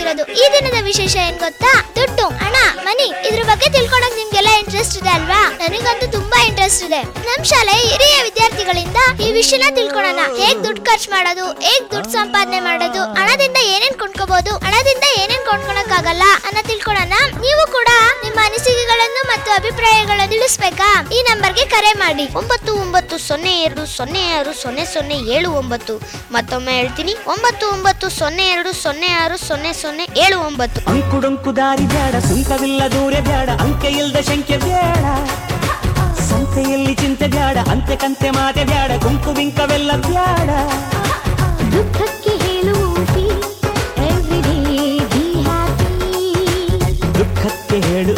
ಬಂದಿರೋದು ಈ ದಿನದ ವಿಶೇಷ ಏನ್ ಗೊತ್ತಾ ದುಡ್ಡು ಹಣ ಮನಿ ಇದ್ರ ಬಗ್ಗೆ ತಿಳ್ಕೊಳಕ್ ನಿಮ್ಗೆಲ್ಲ ಇಂಟ್ರೆಸ್ಟ್ ಇದೆ ಅಲ್ವಾ ನನಗಂತೂ ತುಂಬಾ ಇಂಟ್ರೆಸ್ಟ್ ಇದೆ ನಮ್ ಶಾಲೆ ಹಿರಿಯ ವಿದ್ಯಾರ್ಥಿಗಳಿಂದ ಈ ವಿಷಯನ ತಿಳ್ಕೊಳೋಣ ಹೇಗ್ ದುಡ್ಡು ಖರ್ಚು ಮಾಡೋದು ಹೇಗ್ ದುಡ್ಡು ಸಂಪಾದನೆ ಮಾಡೋದು ಹಣದಿಂದ ಏನೇನ್ ಕೊಂಡ್ಕೋಬಹುದು ಹಣದಿಂದ ಏನೇನ್ ಕೊಂಡ್ಕೊಳಕ್ ಆಗಲ್ಲ ಅನ್ನ ತಿಳ್ಕೊಳೋಣ ನೀವು ಕೂಡ ನಿಮ್ಮ ಅನಿಸಿಕೆಗಳನ್ನು ಮತ್ತು ಅಭಿಪ್ರಾಯಗಳನ್ನು ತಿಳಿಸ್ಬೇಕಾ ಈ ನಂಬರ್ಗೆ ಕರೆ ಮಾಡಿ ಒಂಬತ್ತು ಒಂಬತ್ತು ಸೊನ್ನೆ ಎರಡು ಸೊನ್ನೆ ಆರು ಸೊನ್ನೆ ಸೊನ್ನೆ ಏಳು ಒಂಬತ್ತು ಮತ್ತೊಮ್ಮೆ ಹೇಳ್ತೀನಿ ಒಂಬತ್ತು ಒಂಬತ್ತು ಸೊನ್ನೆ ಎರಡು ಸೊನ್ನೆ ಆರು ಸೊನ್ನೆ ಸೊನ್ನೆ ಏಳು ಒಂಬತ್ತು ಅಂಕುಡೊಂಕು ದಾರಿ ಬ್ಯಾಡ ಸುಂಕವಿಲ್ಲ ದೂರ ಬ್ಯಾಡ ಅಂಕೆ ಇಲ್ದ ಶಂಕೆ ಬ್ಯಾಡ ಸಂತೆಯಲ್ಲಿ ಚಿಂತೆ ಬ್ಯಾಡ ಅಂತೆ ಕಂತೆ ಮಾತೆ ಬ್ಯಾಡ ಕುಂಕು ಬಿಂಕವೆಲ್ಲ ಬ್ಯಾಡ ದುಃಖಕ್ಕೆ ಹೇಳುವುದಿ ಎವ್ರಿಡೇ ಬಿ ಹ್ಯಾಪಿ ದುಃಖಕ್ಕೆ ಹೇಳು